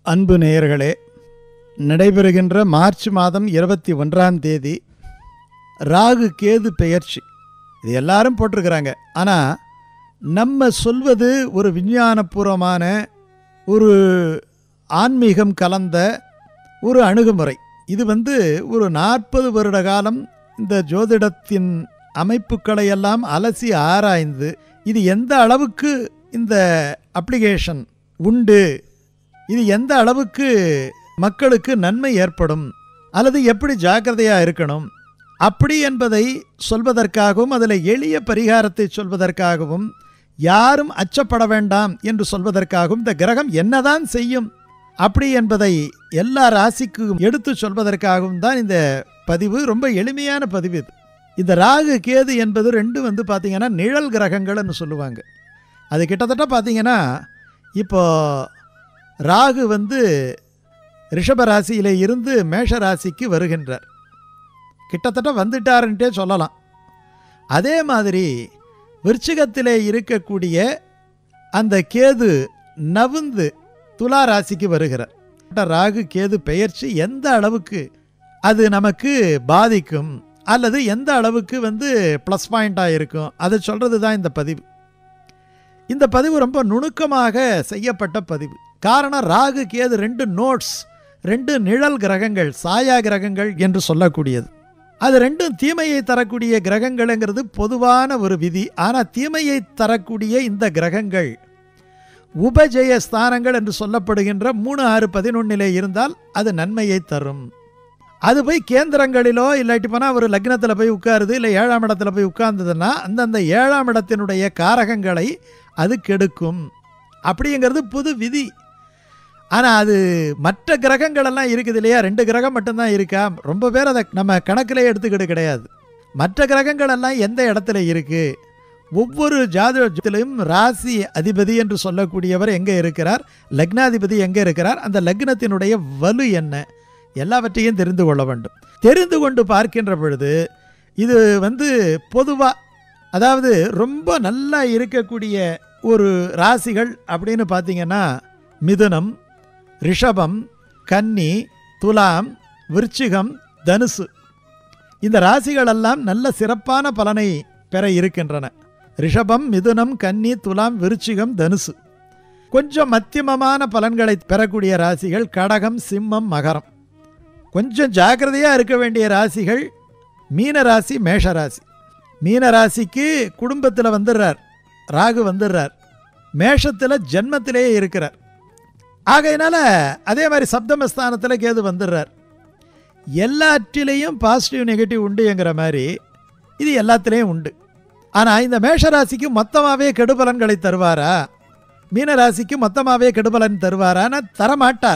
அன்பு நேயர்களே நடைபெறுகின்ற மார்ச் மாதம் இருபத்தி ஒன்றாம் தேதி ராகு கேது பெயர்ச்சி இது எல்லாரும் போட்டிருக்கிறாங்க ஆனால் நம்ம சொல்வது ஒரு விஞ்ஞானபூர்வமான ஒரு ஆன்மீகம் கலந்த ஒரு அணுகுமுறை இது வந்து ஒரு நாற்பது வருட காலம் இந்த ஜோதிடத்தின் அமைப்புகளை எல்லாம் அலசி ஆராய்ந்து இது எந்த அளவுக்கு இந்த அப்ளிகேஷன் உண்டு இது எந்த அளவுக்கு மக்களுக்கு நன்மை ஏற்படும் அல்லது எப்படி ஜாக்கிரதையாக இருக்கணும் அப்படி என்பதை சொல்வதற்காகவும் அதில் எளிய பரிகாரத்தை சொல்வதற்காகவும் யாரும் அச்சப்பட வேண்டாம் என்று சொல்வதற்காகவும் இந்த கிரகம் என்னதான் செய்யும் அப்படி என்பதை எல்லா ராசிக்கும் எடுத்து சொல்வதற்காகவும் தான் இந்த பதிவு ரொம்ப எளிமையான பதிவு இது இந்த ராகு கேது என்பது ரெண்டும் வந்து பார்த்திங்கன்னா நிழல் கிரகங்கள்னு சொல்லுவாங்க அது கிட்டத்தட்ட பார்த்தீங்கன்னா இப்போ ராகு வந்து ரிஷப ராசியில இருந்து மேஷ ராசிக்கு வருகின்றார் கிட்டத்தட்ட வந்துட்டாருன்ட்டே சொல்லலாம் அதே மாதிரி விருச்சிகத்திலே இருக்கக்கூடிய அந்த கேது நவுந்து துலா ராசிக்கு வருகிறார் ராகு கேது பெயர்ச்சி எந்த அளவுக்கு அது நமக்கு பாதிக்கும் அல்லது எந்த அளவுக்கு வந்து ப்ளஸ் பாயிண்ட்டாக இருக்கும் அதை சொல்கிறது தான் இந்த பதிவு இந்த பதிவு ரொம்ப நுணுக்கமாக செய்யப்பட்ட பதிவு காரணம் ராகு கேது ரெண்டு நோட்ஸ் ரெண்டு நிழல் கிரகங்கள் சாயா கிரகங்கள் என்று சொல்லக்கூடியது அது ரெண்டும் தீமையை தரக்கூடிய கிரகங்கள்ங்கிறது பொதுவான ஒரு விதி ஆனால் தீமையை தரக்கூடிய இந்த கிரகங்கள் உபஜய ஸ்தானங்கள் என்று சொல்லப்படுகின்ற மூணு ஆறு பதினொன்னிலே இருந்தால் அது நன்மையை தரும் அது போய் கேந்திரங்களிலோ இல்லாட்டி போனால் ஒரு லக்னத்தில் போய் உட்காருது இல்லை ஏழாம் இடத்துல போய் உட்கார்ந்ததுன்னா அந்தந்த ஏழாம் இடத்தினுடைய காரகங்களை அது கெடுக்கும் அப்படிங்கிறது புது விதி ஆனால் அது மற்ற கிரகங்களெல்லாம் இருக்குது இல்லையா ரெண்டு கிரகம் மட்டும்தான் இருக்கா ரொம்ப பேர் அதை நம்ம கணக்கிலே எடுத்துக்கிட்டு கிடையாது மற்ற கிரகங்கள் எல்லாம் எந்த இடத்துல இருக்குது ஒவ்வொரு ஜாதகத்திலையும் ராசி அதிபதி என்று சொல்லக்கூடியவர் எங்கே இருக்கிறார் லக்னாதிபதி எங்கே இருக்கிறார் அந்த லக்னத்தினுடைய வலு என்ன எல்லாவற்றையும் தெரிந்து கொள்ள வேண்டும் தெரிந்து கொண்டு பார்க்கின்ற பொழுது இது வந்து பொதுவாக அதாவது ரொம்ப நல்லா இருக்கக்கூடிய ஒரு ராசிகள் அப்படின்னு பார்த்தீங்கன்னா மிதுனம் ரிஷபம் கன்னி துலாம் விருச்சிகம் தனுசு இந்த ராசிகளெல்லாம் நல்ல சிறப்பான பலனை பெற இருக்கின்றன ரிஷபம் மிதுனம் கன்னி துலாம் விருச்சிகம் தனுசு கொஞ்சம் மத்தியமமான பலன்களை பெறக்கூடிய ராசிகள் கடகம் சிம்மம் மகரம் கொஞ்சம் ஜாக்கிரதையாக இருக்க வேண்டிய ராசிகள் மீன ராசி மேஷ ராசி மீன ராசிக்கு குடும்பத்தில் வந்துடுறார் ராகு வந்துடுறார் மேஷத்தில் ஜென்மத்திலேயே இருக்கிறார் ஆகையினால அதே மாதிரி சப்தமஸ்தானத்தில் கேது வந்துடுறார் எல்லாற்றிலையும் பாசிட்டிவ் நெகட்டிவ் உண்டுங்கிற மாதிரி இது எல்லாத்துலேயும் உண்டு ஆனால் இந்த மேஷராசிக்கு மொத்தமாகவே கெடுபலன்களை தருவாரா மீனராசிக்கு மொத்தமாகவே கெடுபலன் தருவாரான்னு தரமாட்டார்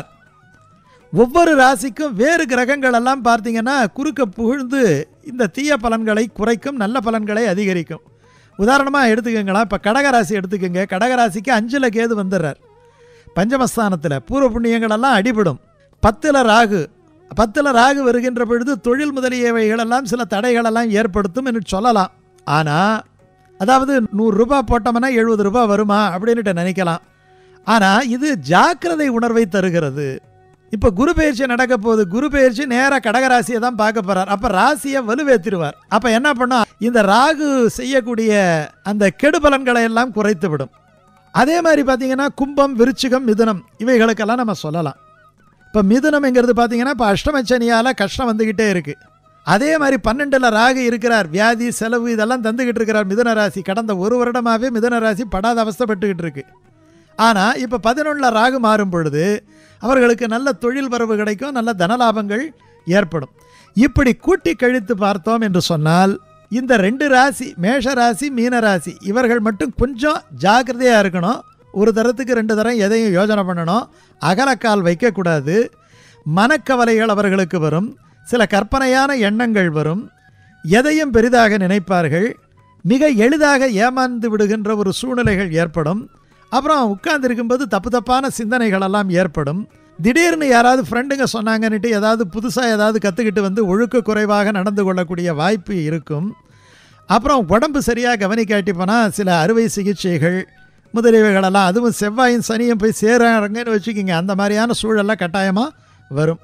ஒவ்வொரு ராசிக்கும் வேறு கிரகங்கள் எல்லாம் பார்த்தீங்கன்னா குறுக்க புகழ்ந்து இந்த தீய பலன்களை குறைக்கும் நல்ல பலன்களை அதிகரிக்கும் உதாரணமாக எடுத்துக்கோங்களா இப்போ கடகராசி எடுத்துக்கோங்க கடகராசிக்கு அஞ்சில் கேது வந்துடுறார் பஞ்சமஸ்தானத்தில் பூர்வ புண்ணியங்களெல்லாம் அடிபடும் பத்தில் ராகு பத்தில் ராகு வருகின்ற பொழுது தொழில் முதலியவைகளெல்லாம் சில தடைகளெல்லாம் ஏற்படுத்தும் என்று சொல்லலாம் ஆனால் அதாவது நூறுரூபா போட்டோம்னா எழுபது ரூபாய் வருமா அப்படின்ட்டு நினைக்கலாம் ஆனால் இது ஜாக்கிரதை உணர்வை தருகிறது இப்போ குரு பயிற்சி நடக்க போகுது குரு பயிற்சி நேராக கடகராசியை தான் பார்க்க போகிறார் அப்போ ராசியை வலுவேற்றிடுவார் அப்போ என்ன பண்ணும் இந்த ராகு செய்யக்கூடிய அந்த கெடுபலன்களை எல்லாம் குறைத்து விடும் அதே மாதிரி பார்த்தீங்கன்னா கும்பம் விருச்சிகம் மிதுனம் இவைகளுக்கெல்லாம் நம்ம சொல்லலாம் இப்போ மிதுனம்ங்கிறது பார்த்தீங்கன்னா இப்போ அஷ்டமச்சனியால் கஷ்டம் வந்துக்கிட்டே இருக்குது அதே மாதிரி பன்னெண்டில் ராகு இருக்கிறார் வியாதி செலவு இதெல்லாம் தந்துக்கிட்டு இருக்கிறார் மிதுன ராசி கடந்த ஒரு வருடமாகவே மிதுன ராசி படாத அவஸ்தைப்பட்டுக்கிட்டு இருக்கு ஆனால் இப்போ பதினொன்றில் ராகு மாறும் பொழுது அவர்களுக்கு நல்ல தொழில் வரவு கிடைக்கும் நல்ல தனலாபங்கள் ஏற்படும் இப்படி கூட்டி கழித்து பார்த்தோம் என்று சொன்னால் இந்த ரெண்டு ராசி மேஷ ராசி மீன ராசி இவர்கள் மட்டும் கொஞ்சம் ஜாக்கிரதையாக இருக்கணும் ஒரு தரத்துக்கு ரெண்டு தரம் எதையும் யோஜனை பண்ணணும் அகலக்கால் வைக்கக்கூடாது மனக்கவலைகள் அவர்களுக்கு வரும் சில கற்பனையான எண்ணங்கள் வரும் எதையும் பெரிதாக நினைப்பார்கள் மிக எளிதாக ஏமாந்து விடுகின்ற ஒரு சூழ்நிலைகள் ஏற்படும் அப்புறம் உட்கார்ந்துருக்கும்போது தப்பு தப்பான சிந்தனைகள் எல்லாம் ஏற்படும் திடீர்னு யாராவது ஃப்ரெண்டுங்க சொன்னாங்கன்னுட்டு ஏதாவது புதுசாக ஏதாவது கற்றுக்கிட்டு வந்து ஒழுக்க குறைவாக நடந்து கொள்ளக்கூடிய வாய்ப்பு இருக்கும் அப்புறம் உடம்பு சரியாக கவனிக்காட்டி போனால் சில அறுவை சிகிச்சைகள் முதலியவைகளெல்லாம் அதுவும் செவ்வாயும் சனியும் போய் சேராங்கன்னு வச்சுக்கிங்க அந்த மாதிரியான சூழல்லாம் கட்டாயமாக வரும்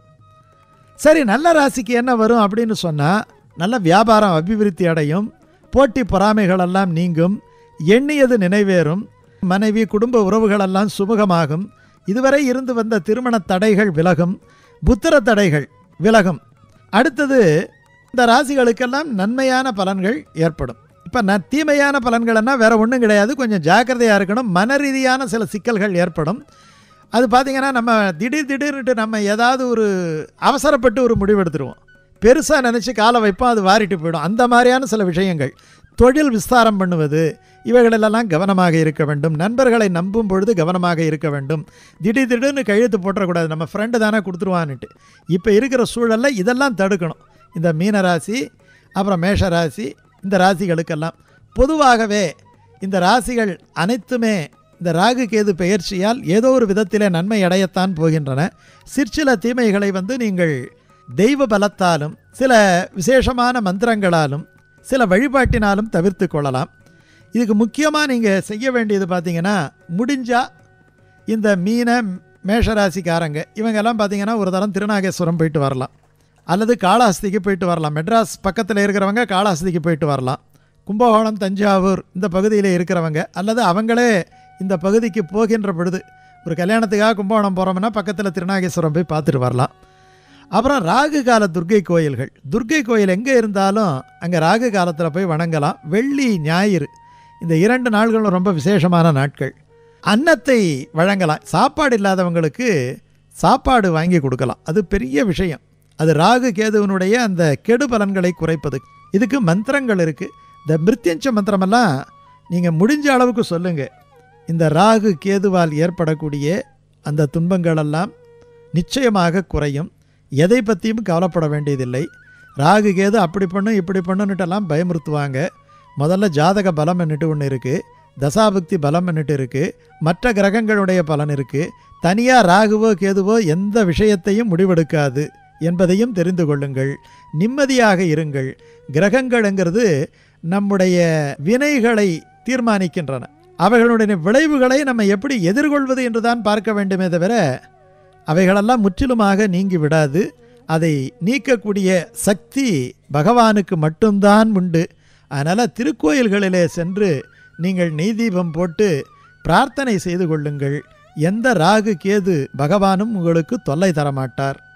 சரி நல்ல ராசிக்கு என்ன வரும் அப்படின்னு சொன்னால் நல்ல வியாபாரம் அபிவிருத்தி அடையும் போட்டி பொறாமைகளெல்லாம் நீங்கும் எண்ணியது நினைவேறும் மனைவி குடும்ப உறவுகளெல்லாம் சுமூகமாகும் இதுவரை இருந்து வந்த திருமண தடைகள் விலகும் புத்திர தடைகள் விலகும் அடுத்தது இந்த ராசிகளுக்கெல்லாம் நன்மையான பலன்கள் ஏற்படும் இப்போ ந தீமையான பலன்கள்னா வேற ஒன்றும் கிடையாது கொஞ்சம் ஜாக்கிரதையாக இருக்கணும் மன ரீதியான சில சிக்கல்கள் ஏற்படும் அது பார்த்திங்கன்னா நம்ம திடீர் திடீர்னுட்டு நம்ம ஏதாவது ஒரு அவசரப்பட்டு ஒரு முடிவு எடுத்துருவோம் பெருசாக நினச்சி காலை வைப்போம் அது வாரிட்டு போயிடும் அந்த மாதிரியான சில விஷயங்கள் தொழில் விஸ்தாரம் பண்ணுவது இவைகளெல்லாம் கவனமாக இருக்க வேண்டும் நண்பர்களை நம்பும் பொழுது கவனமாக இருக்க வேண்டும் திடீர் திடீர்னு கழுத்து போட்டுறக்கூடாது நம்ம ஃப்ரெண்டு தானே கொடுத்துருவான்னுட்டு இப்போ இருக்கிற சூழலில் இதெல்லாம் தடுக்கணும் இந்த மீன ராசி அப்புறம் மேஷ ராசி இந்த ராசிகளுக்கெல்லாம் பொதுவாகவே இந்த ராசிகள் அனைத்துமே இந்த ராகு கேது பெயர்ச்சியால் ஏதோ ஒரு விதத்திலே நன்மை அடையத்தான் போகின்றன சிற்சில தீமைகளை வந்து நீங்கள் தெய்வ பலத்தாலும் சில விசேஷமான மந்திரங்களாலும் சில வழிபாட்டினாலும் தவிர்த்து கொள்ளலாம் இதுக்கு முக்கியமாக நீங்கள் செய்ய வேண்டியது பார்த்தீங்கன்னா முடிஞ்சால் இந்த மீன மேஷராசிக்காரங்க இவங்கெல்லாம் பார்த்தீங்கன்னா ஒரு தரம் திருநாகேஸ்வரம் போயிட்டு வரலாம் அல்லது காளாஸ்திக்கு போயிட்டு வரலாம் மெட்ராஸ் பக்கத்தில் இருக்கிறவங்க காளாஸ்திக்கு போயிட்டு வரலாம் கும்பகோணம் தஞ்சாவூர் இந்த பகுதியில் இருக்கிறவங்க அல்லது அவங்களே இந்த பகுதிக்கு போகின்ற பொழுது ஒரு கல்யாணத்துக்காக கும்பகோணம் போகிறோம்னா பக்கத்தில் திருநாகேஸ்வரம் போய் பார்த்துட்டு வரலாம் அப்புறம் ராகு கால துர்க்கை கோயில்கள் துர்க்கை கோயில் எங்கே இருந்தாலும் அங்கே ராகு காலத்தில் போய் வணங்கலாம் வெள்ளி ஞாயிறு இந்த இரண்டு நாள்களும் ரொம்ப விசேஷமான நாட்கள் அன்னத்தை வழங்கலாம் சாப்பாடு இல்லாதவங்களுக்கு சாப்பாடு வாங்கி கொடுக்கலாம் அது பெரிய விஷயம் அது ராகு கேதுவனுடைய அந்த கெடு பலன்களை குறைப்பது இதுக்கு மந்திரங்கள் இருக்குது இந்த மிருத்யஞ்ச மந்திரமெல்லாம் நீங்கள் முடிஞ்ச அளவுக்கு சொல்லுங்கள் இந்த ராகு கேதுவால் ஏற்படக்கூடிய அந்த துன்பங்களெல்லாம் நிச்சயமாக குறையும் எதை பற்றியும் கவலைப்பட வேண்டியதில்லை ராகு கேது அப்படி பண்ணும் இப்படி பண்ணுன்னுட்டெல்லாம் பயமுறுத்துவாங்க முதல்ல ஜாதக பலம் என்னட்டு ஒன்று இருக்குது தசாபுக்தி பலம் என்னட்டு இருக்குது மற்ற கிரகங்களுடைய பலன் இருக்குது தனியாக ராகுவோ கேதுவோ எந்த விஷயத்தையும் முடிவெடுக்காது என்பதையும் தெரிந்து கொள்ளுங்கள் நிம்மதியாக இருங்கள் கிரகங்கள்ங்கிறது நம்முடைய வினைகளை தீர்மானிக்கின்றன அவைகளுடைய விளைவுகளை நம்ம எப்படி எதிர்கொள்வது என்று தான் பார்க்க வேண்டுமே தவிர அவைகளெல்லாம் முற்றிலுமாக நீங்கி விடாது அதை நீக்கக்கூடிய சக்தி பகவானுக்கு மட்டும்தான் உண்டு அதனால் திருக்கோயில்களிலே சென்று நீங்கள் நெய் தீபம் போட்டு பிரார்த்தனை செய்து கொள்ளுங்கள் எந்த ராகு கேது பகவானும் உங்களுக்கு தொல்லை தரமாட்டார்